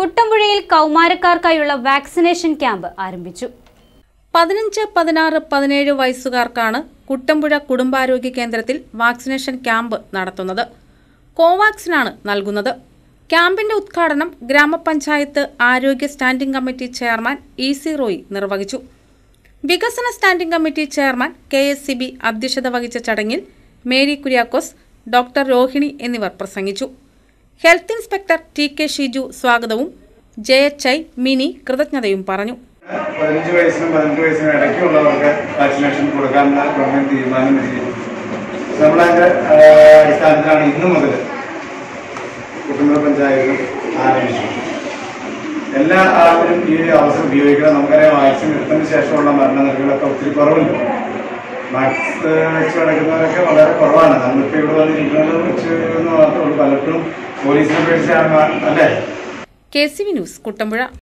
കുട്ടമ്പുഴയിൽ കൗമാരക്കാർക്കായുള്ള vaccination camp ആരംഭിച്ചു പതിനഞ്ച് പതിനാറ് പതിനേഴ് വയസ്സുകാർക്കാണ് കുട്ടമ്പുഴ കുടുംബാരോഗ്യ കേന്ദ്രത്തിൽ വാക്സിനേഷൻ ക്യാമ്പ് നടത്തുന്നത് കോവാക്സിനാണ് നൽകുന്നത് ക്യാമ്പിന്റെ ഉദ്ഘാടനം ഗ്രാമപഞ്ചായത്ത് ആരോഗ്യ standing committee chairman E C Roy നിർവഹിച്ചു വികസന standing committee chairman K S C B അധ്യക്ഷത വഹിച്ച ചടങ്ങിൽ മേരി കുര്യാക്കോസ് ഡോക്ടർ രോഹിണി എന്നിവർ പ്രസംഗിച്ചു health inspector T K Shiju സ്വാഗതവും ജെ എച്ച് ഐ മിനി കൃതജ്ഞതയും പറഞ്ഞു പതിനഞ്ച് വയസ്സിനും പതിനെട്ട് വയസ്സിനും ഇടയ്ക്കുള്ളവർക്ക് വാക്സിനേഷൻ കൊടുക്കാനുള്ള ഗവൺമെന്റ് തീരുമാനം എടുത്തിരുന്നു നമ്മളതിന്റെ ആ, അടിസ്ഥാനത്തിലാണ് ഇന്നു മുതൽ കുട്ടമ്പുഴ പഞ്ചായത്ത് ആരംഭിച്ചത് എല്ലാ ആളുകളും ഈ ഒരു അവസരം ഉപയോഗിക്കണം നമുക്കറിയാം വാക്സിൻ എടുത്തതിന് ശേഷമുള്ള മരണനിരക്കുകളൊക്കെ ഒത്തിരി കുറവുണ്ട് വാക്സ് വെച്ച് കിടക്കുന്നവരൊക്കെ വളരെ കുറവാണ് നമ്മളിപ്പോൾ ഇവിടെ വന്നിരിക്കുന്നത് വെച്ച് എന്ന് മാത്രമേ ഉള്ളൂ പലപ്പോഴും പോലീസിനെ പേടിച്ചാണ് അല്ലേ K C V news Kuttampuzha